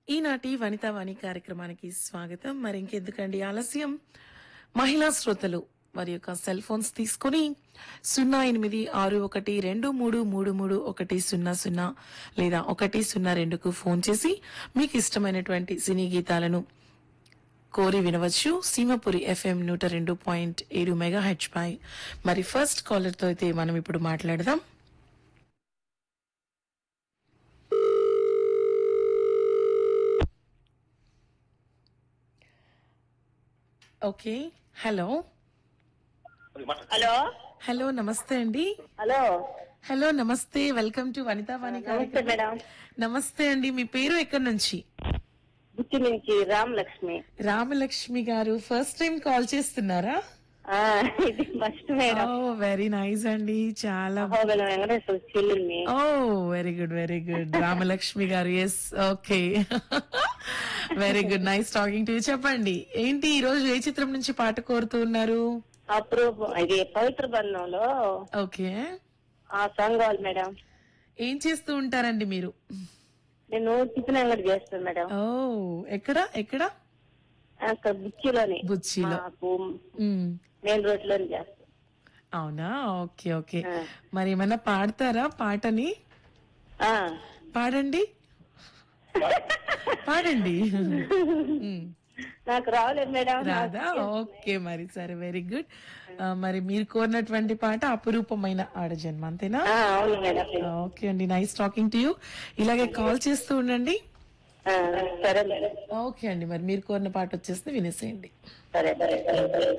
ఈనాటి వనితా వాణి కార్యక్రమానికి స్వాగతం మరి ఇంకెందుకండి ఆలస్యం మహిళా శ్రోతలు వారి యొక్క సెల్ ఫోన్స్ తీసుకుని సున్నా ఎనిమిది ఆరు ఒకటి రెండు మూడు మూడు మూడు ఒకటి సున్నా సున్నా లేదా ఒకటి సున్నా రెండుకు ఫోన్ చేసి మీకు ఇష్టమైనటువంటి సినీ గీతాలను కోరి వినవచ్చు సీమపురి ఎఫ్ఎం నూట రెండు పాయింట్ ఏడు మెగా హెచ్ పై మరి ఫస్ట్ కాలర్ తో అయితే మనం ఇప్పుడు మాట్లాడదాం ఓకే హలో హలో హలో నమస్తే అండి హలో హలో నమస్తే వెల్కమ్ టు వనితా వాణి నమస్తే కార్యక్రమం మేడం నమస్తే అండి మీ పేరు ఎక్కడి నుంచి బుచ్చి నుంచి రామ్ లక్ష్మి రామలక్ష్మి గారు ఫస్ట్ టైం కాల్ చేస్తున్నారా ఆ, ఇది first madam oh very nice అండి చాలా హోగల వెంకటేశ్వర చెల్లిని oh very good very good Ramalakshmi garu yes okay very good nice talking to చెప్పండి ఏంటి ఈ రోజు ఏ చిత్రం నుంచి పాట కోరుతూ ఉన్నారు అప్రూవ్ ఇది పవిత్ర బంధంలో ఓకే ఆ సాంగ్ కావాలి మేడం ఏం చేస్తూ ఉంటారండి మీరు నేను టిఫిన్ అంగడి చేస్తాను మేడం ఓ ఎక్కడ ఎక్కడ అక్కడ బుచ్చిలోని బుచ్చిలో మాకు మ్, మెయిన్ రోడ్ లోని చేస్తాను అవునా ఓకే ఓకే ఆ. మరి ఏమన్నా పాడతారా పాటని ఆ. పాడండి పాడండి మ్. నాకు రావలేదు మేడం రాదా ఓకే మరి సరే వెరీ గుడ్ మరి మీరు కోరినటువంటి పాట అపురూపమైన ఆడజన్మ అంతేనా ఆ, అవును మేడం ఓకే అండి నైస్ టాకింగ్ టు యూ ఇలాగే కాల్ చేస్తూ ఉండండి ఆ, సరే మేడం ఓకే అండి మరి మీరు కోరిన పాట వచ్చేసి వినేసేయండి సరే సరే సరే